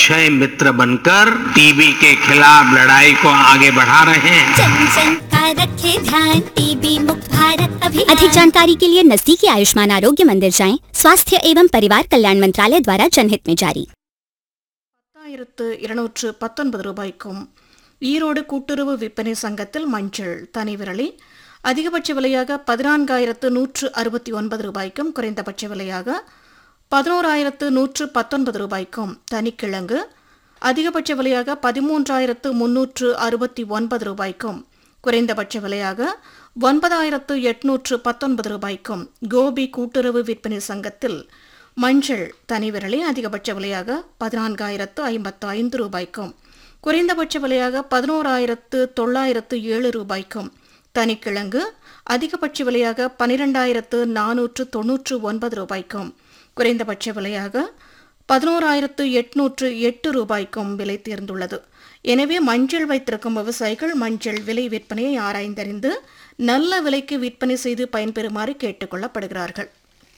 अक्षय मित्र बनकर टीबी के खिलाफ लड़ाई को आगे बढ़ा रहे हैं जन जन का रखे ध्यान टीबी मुक्त भारत अभियान अधिक जानकारी के लिए नजदीकी आयुष्मान आरोग्य मंदिर जाएं स्वास्थ्य एवं परिवार कल्याण मंत्रालय द्वारा जनहित में जारी பத்தாயிரத்து இருநூற்று பத்தொன்பது ரூபாய்க்கும் ஈரோடு கூட்டுறவு விற்பனை சங்கத்தில் மஞ்சள் தனி விரலி அதிகபட்ச விலையாக பதினான்காயிரத்து நூற்று அறுபத்தி ஒன்பது ரூபாய்க்கும் குறைந்தபட்ச விலையாக பதினோராயிரத்து நூற்று பத்தொன்பது ரூபாய்க்கும் தனிக்கிழங்கு அதிகபட்ச விலையாக பதிமூன்றாயிரத்து முன்னூற்று அறுபத்தி ஒன்பது ரூபாய்க்கும் குறைந்தபட்ச விலையாக ஒன்பதாயிரத்து எட்நூற்று பத்தொன்பது ரூபாய்க்கும் கோபி கூட்டுறவு விற்பனை சங்கத்தில் மஞ்சள் தனி விரலி அதிகபட்ச விலையாக பதினான்காயிரத்து ஐம்பத்து ஐந்து ரூபாய்க்கும் குறைந்தபட்ச விலையாக பதினோராயிரத்து தொள்ளாயிரத்து ஏழு ரூபாய்க்கும் தனிக்கிழங்கு அதிகபட்ச விலையாக பனிரெண்டாயிரத்து நானூற்று தொன்னூற்று ஒன்பது ரூபாய்க்கும் குறைந்தபட்ச விலையாக பதினோராயிரத்து எட்நூற்று எட்டு ரூபாய்க்கும் விலை தேர்ந்துள்ளது எனவே மஞ்சள் வைத்திருக்கும் விவசாயிகள் மஞ்சள் விலை விற்பனையை ஆராய்ந்தறிந்து நல்ல விலைக்கு விற்பனை செய்து பயன்பெறுமாறு கேட்டுக்கொள்ளப்படுகிறார்கள்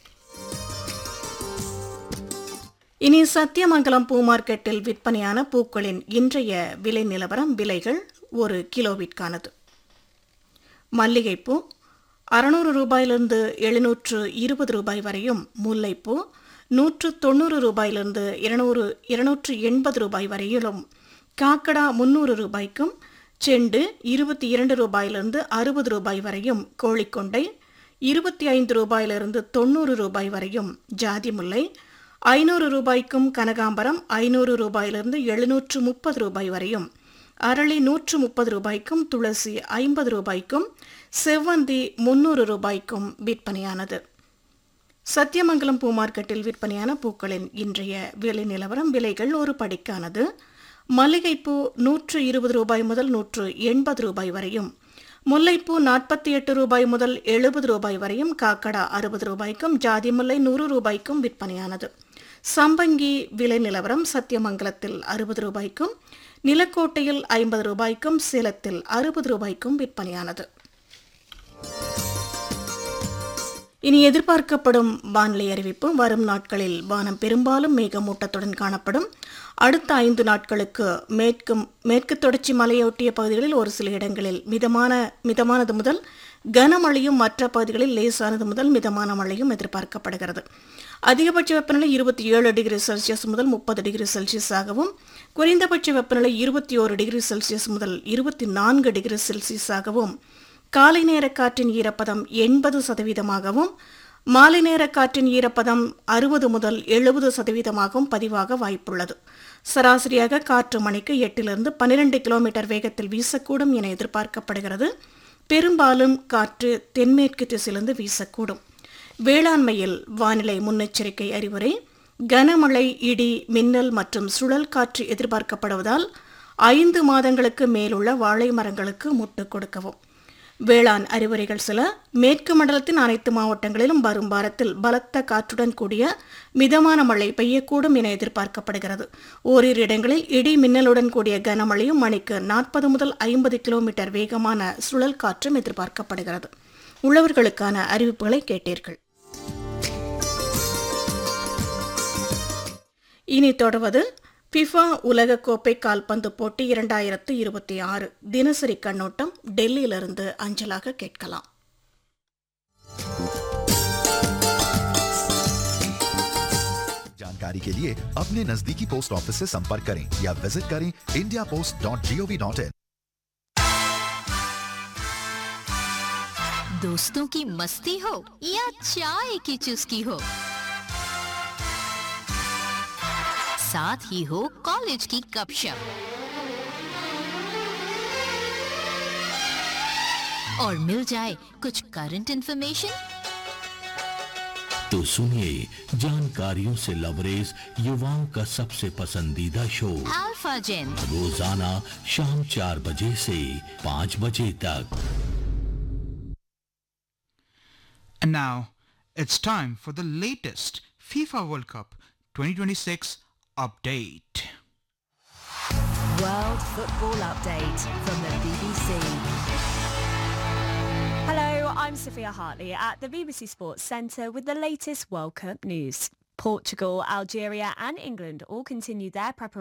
இனி சத்தியமங்கலம் பூ மார்க்கெட்டில் விற்பனையான பூக்களின் இன்றைய விலை நிலவரம் விலைகள் ஒரு கிலோவிற்கானது மல்லிகைப்பூ அறநூறு ரூபாயிலிருந்து எழுநூற்று இருபது ரூபாய் வரையும் முல்லைப்பூ நூற்று தொண்ணூறு ரூபாயிலிருந்து இருநூறு இருநூற்று எண்பது ரூபாய் வரையிலும் காக்கடா முந்நூறு ரூபாய்க்கும் செண்டு இருபத்தி இரண்டு ரூபாயிலிருந்து அறுபது ரூபாய் வரையும் கோழிக்கொண்டை இருபத்தி ஐந்து ரூபாயிலிருந்து தொண்ணூறு ரூபாய் வரையும் ஜாதி முல்லை ஐநூறு ரூபாய்க்கும் கனகாம்பரம் ஐநூறு ரூபாயிலிருந்து எழுநூற்று முப்பது ரூபாய் வரையும் அரளி நூற்று முப்பது ரூபாய்க்கும் துளசி ஐம்பது ரூபாய்க்கும் செவ்வந்தி முன்னூறு ரூபாய்க்கும் விற்பனையானது சத்தியமங்கலம் பூ மார்க்கெட்டில் விற்பனையான பூக்களின் இன்றைய விலை நிலவரம் விலைகள் ஒரு படிக்கானது மல்லிகைப்பூ நூற்று இருபது ரூபாய் முதல் நூற்று எண்பது ரூபாய் வரையும் முல்லைப்பூ நாற்பத்தி எட்டு ரூபாய் முதல் எழுபது ரூபாய் வரையும் காக்கடா அறுபது ரூபாய்க்கும் ஜாதி முல்லை நூறு ரூபாய்க்கும் விற்பனையானது சம்பங்கி விலை நிலவரம் சத்தியமங்கலத்தில் அறுபது ரூபாய்க்கும் நிலக்கோட்டையில் ஐம்பது ரூபாய்க்கும் சேலத்தில் அறுபது ரூபாய்க்கும் விற்பனையானது இனி எதிர்பார்க்கப்படும் வானிலை அறிவிப்பு வரும் நாட்களில் வானம் பெரும்பாலும் மேகமூட்டத்துடன் காணப்படும் அடுத்த ஐந்து நாட்களுக்கு மேற்கு மேற்கு தொடர்ச்சி மலையொட்டிய பகுதிகளில் ஒரு சில இடங்களில் மிதமான மிதமானது முதல் கனமழையும் மற்ற பகுதிகளில் லேசானது முதல் மிதமான மழையும் எதிர்பார்க்கப்படுகிறது அதிகபட்ச வெப்பநிலை இருபத்தி ஏழு டிகிரி செல்சியஸ் முதல் முப்பது டிகிரி செல்சியஸாகவும் குறைந்தபட்ச வெப்பநிலை இருபத்தி ஓரு டிகிரி செல்சியஸ் முதல் இருபத்தி நான்கு டிகிரி செல்சியஸாகவும் காலை நேர காற்றின் ஈரப்பதம் எண்பது சதவீதமாகவும் மாலை நேர காற்றின் ஈரப்பதம் அறுபது முதல் எழுபது சதவீதமாகவும் பதிவாக வாய்ப்புள்ளது சராசரியாக காற்று மணிக்கு எட்டிலிருந்து பன்னிரண்டு கிலோமீட்டர் வேகத்தில் வீசக்கூடும் என எதிர்பார்க்கப்படுகிறது பெரும்பாலும் காற்று தென்மேற்கு திசையிலிருந்து வீசக்கூடும் வேளாண்மையில் வானிலை முன்னெச்சரிக்கை அறிவுரை கனமழை இடி மின்னல் மற்றும் சுழல் காற்று எதிர்பார்க்கப்படுவதால் ஐந்து மாதங்களுக்கு மேலுள்ள வாழை மரங்களுக்கு முட்டு கொடுக்கவும் வேளாண் அறிவுரைகள் சில மேற்கு மண்டலத்தின் அனைத்து மாவட்டங்களிலும் வரும் வாரத்தில் பலத்த காற்றுடன் கூடிய மிதமான மழை பெய்யக்கூடும் என எதிர்பார்க்கப்படுகிறது ஓரிரு இடங்களில் இடி மின்னலுடன் கூடிய கனமழையும் மணிக்கு நாற்பது முதல் ஐம்பது கிலோமீட்டர் வேகமான சுழல் காற்றும் எதிர்பார்க்கப்படுகிறது உழவர்களுக்கான அறிவிப்புகளை கேட்டீர்கள் இனி தொடர்வது பிஃபா உலகக்கோப்பை கால்பந்து போட்டி இரண்டாயிரத்து இருபத்தி ஆறு தினசரி கண்ணோட்டம் டெல்லியிலிருந்து அஞ்சலாக கேட்கலாம் जानकारी के लिए अपने नजदीकी पोस्ट ऑफिस से संपर्क करें या विजिट करें India post dot G O V dot in दोस्तों की मस्ती हो या चाय की चुस्की हो साथ ही हो कॉलेज की गपशप और मिल जाए कुछ करंट इन्फॉर्मेशन तो सुनिए जानकारियों से लबरेज युवाओं का सबसे पसंदीदा शो अल्फा जेन रोजाना शाम चार बजे से पाँच बजे तक And now it's time for the latest FIFA World Cup 2026 update. World Football Update from the BBC. Hello, I'm Sophia Hartley at the BBC Sports Centre with the latest World Cup news. Portugal, Algeria and England all continue their preparations